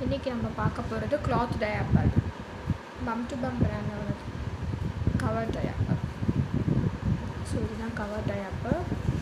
இன்றைக்கி நம்ம பார்க்க போகிறது கிளாத் டயாப்பர் பம் டு பம் பிராண்டோட கவர் டயாப்பர் ஸோ இதுதான் கவர் டயாப்பர்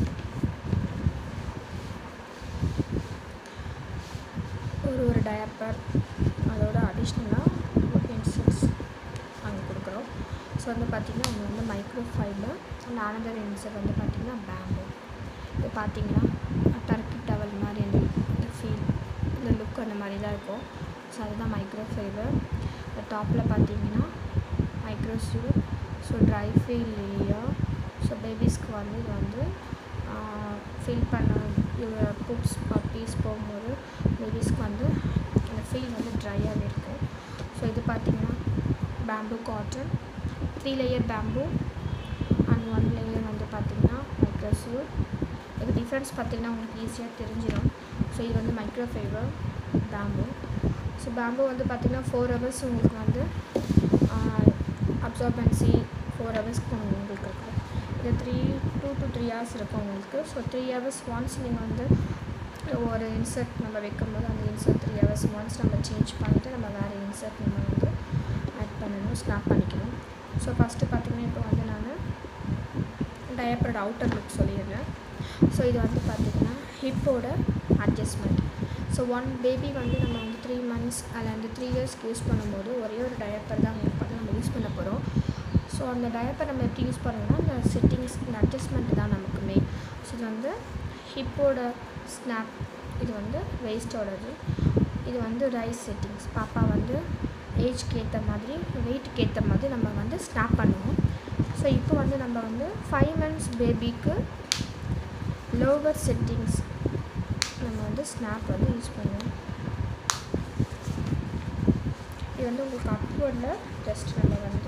ஒரு ஒரு டயாப்பர் அதோட அடிஷ்னலாக பென்சில்ஸ் அங்கே கொடுக்குறோம் ஸோ வந்து பார்த்திங்கன்னா அவங்க வந்து micro fibre and another insert வந்து பார்த்திங்கன்னா பேம்பு இது பார்த்திங்கன்னா டர்க்கி டவல் மாதிரி அந்த ஃபீல் இந்த லுக் அந்த மாதிரி தான் இருக்கும் ஸோ அதுதான் மைக்ரோ ஃபைபர் இந்த டாப்பில் பார்த்தீங்கன்னா micro suede so dry feel area so பேபிஸ்க்கு வந்து இது வந்து ஃபீல் பண்ண புப்ஸ் பப்பீஸ் போகும்போது பேபிஸ்க்கு வந்து அந்த ஃபீல் வந்து ட்ரையாகவே இருக்கும் ஸோ இது பார்த்திங்கன்னா bamboo cotton three layer bamboo and one layer வந்து பார்த்திங்கன்னா மைக்ரோ சூட் இது டிஃப்ரென்ஸ் பார்த்திங்கன்னா உங்களுக்கு ஈஸியாக தெரிஞ்சிடும் ஸோ இது வந்து micro fibre bamboo so bamboo வந்து பார்த்திங்கன்னா ஃபோர் ஹவர்ஸ் உங்களுக்கு வந்து அப்சார்பன்சி ஃபோர் ஹவர்ஸ்க்கு உங்களுக்கு இருக்கும் இது three two to three hours இருக்கும் உங்களுக்கு ஸோ த்ரீ ஹவர்ஸ் ஒன்ஸ் நீங்கள் வந்து ஒரு இன்சர்ட் நம்ம வைக்கும்போது அந்த இன்சர்ட் த்ரீ ஹவர்ஸ் ஒன்ஸ் நம்ம சேஞ்ச் பண்ணிவிட்டு நம்ம வேறு இன்சர்ட் நம்ம வந்து ஆட் பண்ணணும் ஸ்னாப் பண்ணிக்கணும் ஸோ ஃபஸ்ட்டு பார்த்திங்கன்னா இப்போ வந்து நான் டயப்பரோட அவுட்டர் லுக் சொல்லிடுறேன் ஸோ இது வந்து பார்த்திங்கன்னா ஹிப்போட அட்ஜஸ்ட்மெண்ட் ஸோ ஒன் பேபி வந்து நம்ம வந்து த்ரீ மந்த்ஸ் அதில் வந்து த்ரீ இயர்ஸ்க்கு யூஸ் பண்ணும்போது ஒரே ஒரு டயப்பர் தான் வந்து நம்ம யூஸ் பண்ண போகிறோம் ஸோ அந்த டயப்பர் நம்ம எப்படி யூஸ் பண்ணணும்னா இந்த செட்டிங்ஸ் இந்த அட்ஜஸ்ட்மெண்ட் தான் நமக்கு மெயின் ஸோ இது வந்து ஹிப்போட ஸ்னாப் இது வந்து வெயிஸ்டோடது இது வந்து ரைஸ் செட்டிங்ஸ் பாப்பா வந்து ஏஜ்க்கு ஏற்ற மாதிரி வெயிட்டுக்கு ஏற்ற மாதிரி நம்ம வந்து ஸ்னாப் பண்ணுவோம் ஸோ இப்போ வந்து நம்ம வந்து ஃபைவ் மந்த்ஸ் பேபிக்கு லோவர் செட்டிங்ஸ் நம்ம வந்து ஸ்னாப் வந்து யூஸ் பண்ணுவோம் இது வந்து உங்களுக்கு அப்வர்டில் ஜஸ்ட் நம்ம வந்து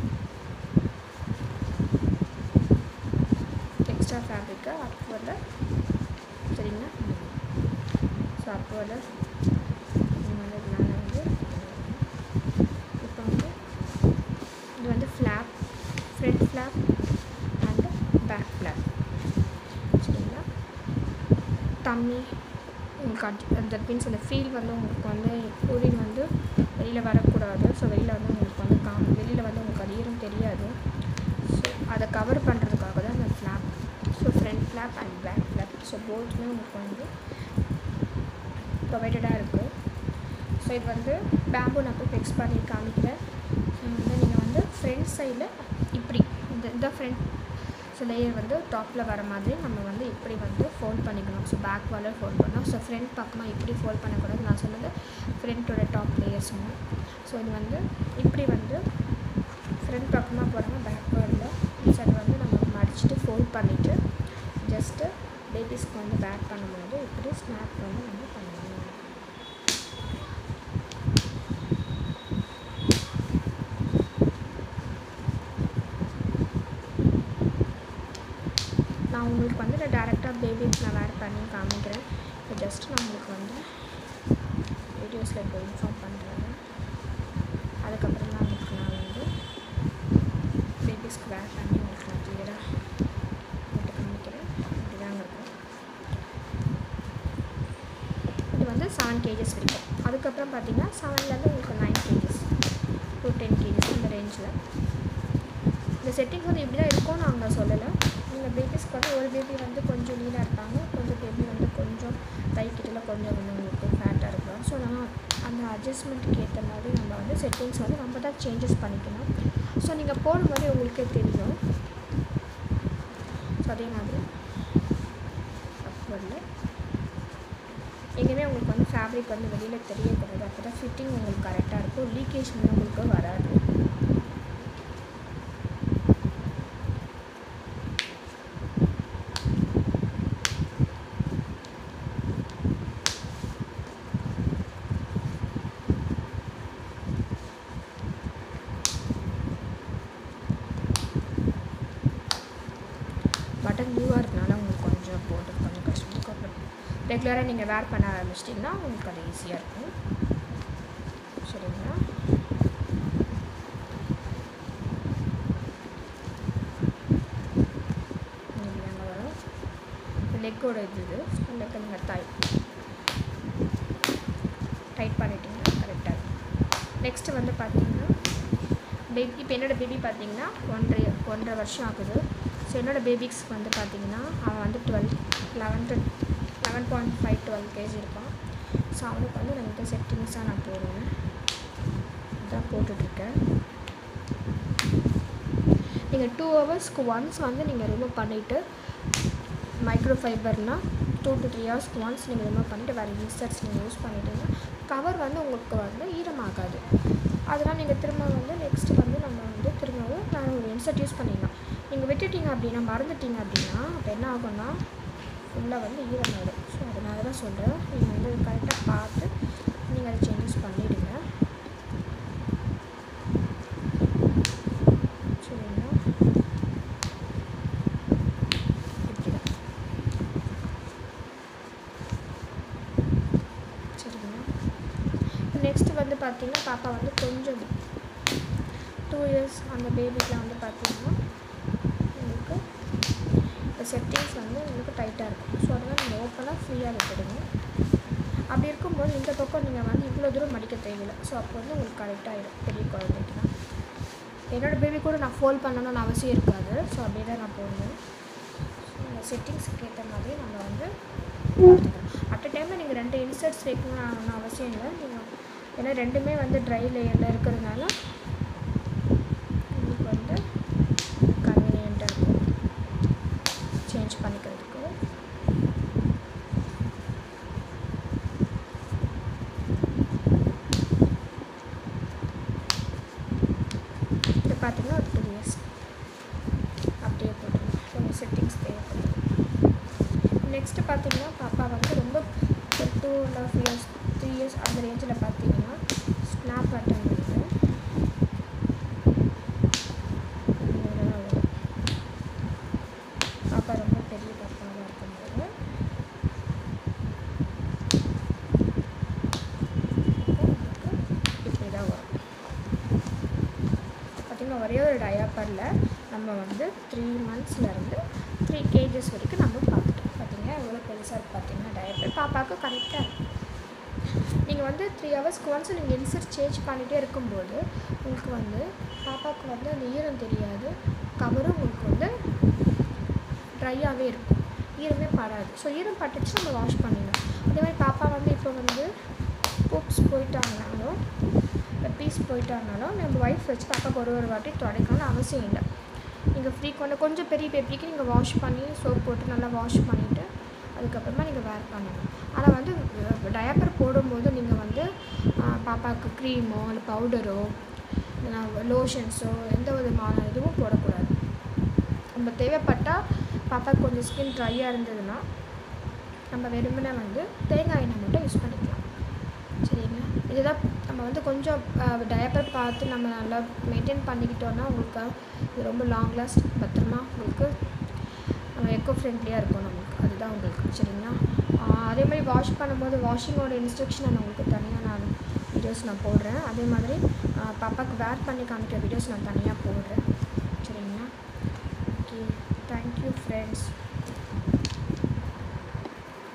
எக்ஸ்ட்ரா ஃபேப்ரிக்கை அப்வர்டில் சரிங்களா ஸோ அப்வர்டில் இந்த மாதிரி மேலே வந்து இப்போ வந்து இது வந்து flap front flap and back flap சரிங்களா தம்மி உங்களுக்கு அட் தட் மீன்ஸ் அந்த ஃபீல் வந்து உங்களுக்கு வந்து யூரின் வந்து வெளியில் வரக்கூடாது ஸோ வெளியில் வந்து உங்களுக்கு வந்து கா வெளியில் வந்து உங்களுக்கு அது ஈரம் தெரியாது ஸோ அதை கவர் பண்ணுறதுக்காக தான் அந்த flap so front flap and back flap so போத்துமே உங்களுக்கு வந்து ப்ரொவைடடாக இருக்குது ஸோ இது வந்து பேம்பு நான் போய் ஃபிக்ஸ் பண்ணி காமிக்கிறேன் ஸோ வந்து நீங்கள் வந்து ஃப்ரண்ட் சைடில் இப்படி இந்த இந்த ஃப்ரண்ட் ஸோ லேயர் வந்து டாப்பில் வர மாதிரி நம்ம வந்து இப்படி வந்து ஃபோல்ட் பண்ணிக்கணும் ஸோ பேக் வால ஃபோல்ட் பண்ணணும் ஸோ ஃப்ரண்ட் பக்கமாக இப்படி ஃபோல்ட் பண்ணக்கூடாது நான் சொன்னது ஃப்ரண்ட்டோட டாப் லேயர்ஸ் ஸோ இது வந்து இப்படி வந்து ஃப்ரண்ட் பக்கமாக போகிறோம்னா பேக் வாலில் சைடு வந்து நம்ம மடிச்சுட்டு ஃபோல்ட் பண்ணிவிட்டு ஜஸ்ட்டு பேபிஸ்க்கு வந்து பேக் பண்ணும்போது இப்படி ஸ்னாப் வந்து நம்ம பண்ணணும் நான் உங்களுக்கு வந்து நான் டேரெக்டாக பேபிக்கு நான் வேர் பண்ணி காமிக்கிறேன் இப்போ ஜஸ்ட் நான் உங்களுக்கு வந்து வீடியோஸில் இப்போ இன்ஃபார்ம் பண்ணுறேன் அதுக்கப்புறம் தான் உங்களுக்கு நான் வந்து பேபிஸ்க்கு வேர் பண்ணி உங்களுக்கு நான் கிளியராக போட்டு காமிக்கிறேன் இப்படிதாங்க இருக்கும் இது வந்து செவன் கேஜஸ் வரைக்கும் அதுக்கப்புறம் பார்த்தீங்கன்னா செவன்லேருந்து உங்களுக்கு nine cages to ten cages இந்த ரேஞ்சில் இந்த செட்டிங்ஸ் வந்து இப்படி தான் இருக்கும் நாங்கள் சொல்லலை நீங்கள் பேபிஸ்க்கு வந்து ஒரு பேபி வந்து கொஞ்சம் லீனாக இருப்பாங்க கொஞ்சம் பேபி வந்து கொஞ்சம் தைக்கிட்டில் கொஞ்சம் வந்து உங்களுக்கு ஃபேட்டாக இருக்கலாம் ஸோ நான் அந்த அட்ஜஸ்ட்மெண்ட்டுக்கு ஏற்ற மாதிரி நம்ம வந்து செட்டிங்ஸ் வந்து நம்ம தான் சேஞ்சஸ் பண்ணிக்கணும் ஸோ நீங்கள் போடும்போது உங்களுக்கே தெரியும் ஸோ அதே மாதிரி அப்வர்டில் எங்கேயுமே உங்களுக்கு வந்து ஃபேப்ரிக் வந்து வெளியில் தெரியக்கூடாது அப்போ தான் ஃபிட்டிங் உங்களுக்கு கரெக்டாக இருக்கும் லீக்கேஜ் வந்து உங்களுக்கு வராது பட்டன் நியூவாக இருக்கனால உங்களுக்கு கொஞ்சம் போட்டு கொஞ்சம் கஷ்டமாக இருக்கும் அப்புறம் ரெகுலராக நீங்கள் வேர் பண்ண ஆரம்பிச்சிட்டிங்கன்னா உங்களுக்கு அது ஈஸியாக இருக்கும் சரிங்களா இப்படிதாங்க வரும் லெக்கோட இது இது லெக்கை நீங்கள் டைட் டைட் பண்ணிட்டீங்கன்னா கரெக்டாக இருக்கும் நெக்ஸ்ட்டு வந்து பார்த்தீங்கன்னா பேபி இப்போ என்னோடய பேபி பார்த்தீங்கன்னா ஒன்றரை ஒன்றரை வருஷம் ஆகுது ஸோ என்னோடய பேபிக்ஸ்க்கு வந்து பார்த்தீங்கன்னா அவன் வந்து twelve eleventh eleven point five twelve K G இருப்பான் ஸோ அவனுக்கு வந்து நான் இந்த செட்டிங்ஸாக நான் போடுவேன் இதான் போட்டுட்ருக்கேன் நீங்கள் டூ ஹவர்ஸ்க்கு ஒன்ஸ் வந்து நீங்கள் ரிமூவ் பண்ணிவிட்டு மைக்ரோ ஃபைபர்னால் டூ டு த்ரீ ஹவர்ஸ்க்கு ஒன்ஸ் நீங்கள் ரிமூவ் பண்ணிவிட்டு வேறு இன்சர்ட்ஸ் நீங்கள் யூஸ் பண்ணிட்டீங்கன்னா கவர் வந்து உங்களுக்கு வந்து ஈரமாகாது அதெல்லாம் நீங்கள் திரும்ப வந்து நெக்ஸ்ட்டு வந்து நம்ம வந்து திரும்பவும் வேறு ஒரு இன்சர்ட் யூஸ் பண்ணிடலாம் நீங்கள் விட்டுட்டீங்க அப்படின்னா மறந்துட்டீங்க அப்படின்னா அப்போ என்ன ஆகும்னா ஃபுல்லாக வந்து ஈரமாயிடும் ஸோ அதனால தான் சொல்கிறேன் நீங்கள் வந்து கரெக்டாக பார்த்து நீங்கள் அதை சேஞ்சஸ் பண்ணிவிடுங்க சரிங்களா இப்படிதான் சரிங்களா நெக்ஸ்ட்டு வந்து பார்த்தீங்கன்னா பாப்பா வந்து கொஞ்சம் டூ இயர்ஸ் அந்த பேபிக்கெலாம் வந்து பார்த்தீங்கன்னா உங்களுக்கு இந்த செட்டிங்ஸ் வந்து உங்களுக்கு டைட்டாக இருக்கும் ஸோ அதனால் நீங்கள் ஓப்பனாக ஃப்ரீயாக விட்டுடுங்க அப்படி இருக்கும்போது இந்த பக்கம் நீங்கள் வந்து இவ்வளோ தூரம் மடிக்க தேவையில்லை ஸோ அப்போ வந்து உங்களுக்கு கரெக்டாகிடும் பெரிய குழந்தைக்குலாம் என்னோடய பேபி கூட நான் ஃபோல்ட் பண்ணணும்னு அவசியம் இருக்காது ஸோ அப்படியே தான் நான் போடுவேன் ஸோ இந்த செட்டிங்ஸுக்கு ஏற்ற மாதிரி நம்ம வந்து பார்த்துக்கணும் அட் டைமில் நீங்கள் ரெண்டு இன்சர்ட்ஸ் வைக்கணும்னு ஒன்றும் அவசியம் இல்லை நீங்கள் ஏன்னா ரெண்டுமே வந்து ட்ரை லேயரில் இருக்கிறதுனால உங்களுக்கு வந்து கன்வீனியண்ட்டாக இருக்கும் சேஞ்ச் பண்ணிக்கிறதுக்கு இது பார்த்தீங்கன்னா ஒரு டூ இயர்ஸ் அப்படியே போட்டுருங்க கொஞ்சம் செட்டிங்ஸ் தேவைப்படுது நெக்ஸ்ட்டு பார்த்தீங்கன்னா பாப்பா வந்து ரொம்ப ஒரு two and half years three years அந்த ரேஞ்சில் பார்த்தீங்கன்னா ஸ்னாப் பட்டன் வந்து இதுல தான் வரும். பாப்பா ரொம்ப பெரிய பாப்பாவாக இருக்கும்போது இப்படி தான் வரும் பார்த்திங்கன்னா ஒரே ஒரு டயாப்பரில் நம்ம வந்து த்ரீ மந்த்ஸ்லேருந்து த்ரீ கேஜஸ் வரைக்கும் நம்ம பார்த்துட்டோம் பார்த்தீங்கன்னா எவ்வளோ பெருசாக இருக்குது பார்த்தீங்கன்னா டயப்பர் பாப்பாவுக்கு கரெக்டாக இருக்கும் நீங்கள் வந்து த்ரீ ஹவர்ஸ்க்கு ஒன்ஸ் நீங்கள் இன்சர்ட் சேஞ்ச் பண்ணிகிட்டே இருக்கும்போது உங்களுக்கு வந்து பாப்பாவுக்கு வந்து அந்த ஈரம் தெரியாது கவரும் உங்களுக்கு வந்து ட்ரையாகவே இருக்கும் ஈரமே படாது ஸோ ஈரம் பட்டுச்சு நம்ம வாஷ் பண்ணிடணும் அதே மாதிரி பாப்பா வந்து இப்போ வந்து பூப்ஸ் போயிட்டாங்கனாலும் பீஸ் போயிட்டாங்கனாலும் நம்ம ஒய்ஃப் வச்சு பாப்பாக்கு ஒரு ஒரு வாட்டி துடைக்கணும்னு அவசியம் இல்லை நீங்கள் ஃப்ரீ கொண்டு கொஞ்சம் பெரிய பேபிக்கு நீங்கள் வாஷ் பண்ணி சோப் போட்டு நல்லா வாஷ் பண்ணிவிட்டு அதுக்கப்புறமா நீங்கள் வேர் பண்ணணும் ஆனால் வந்து டயப்பர் போடும்போது நீங்கள் வந்து ஆஹ், பாப்பாவுக்கு க்ரீமோ இல்லை பவுடரோ லோஷன்ஸோ எந்த விதமான இதுவும் போடக்கூடாது நம்ம தேவைப்பட்டால் பாப்பாவுக்கு கொஞ்சம் ஸ்கின் ட்ரையாக இருந்ததுன்னா நம்ம வெறுமனே வந்து தேங்காய் எண்ணெய் மட்டும் யூஸ் பண்ணிக்கலாம் சரிங்களா இதுதான் நம்ம வந்து கொஞ்சம் டயப்பர் பார்த்து நம்ம நல்லா மெயின்டைன் பண்ணிக்கிட்டோன்னா உங்களுக்கு இது ரொம்ப லாங் லாஸ்ட் பத்திரமா உங்களுக்கு எக்கோ ஃப்ரெண்ட்லியாக இருக்கும் நம்மளுக்கு அதுதான் உங்களுக்கு சரிங்களா ஆஹ் அதே மாதிரி வாஷ் பண்ணும்போது வாஷிங்கோட இன்ஸ்ட்ரக்ஷன் நான் உங்களுக்கு தனியாக நான் வீடியோஸ் நான் போடுறேன் அதே மாதிரி ஆஹ் பாப்பாவுக்கு வேர் பண்ணி காமிக்கிற வீடியோஸ் நான் தனியாக போடுறேன் சரிங்களா ஓகே தேங்க்யூ ஃப்ரெண்ட்ஸ்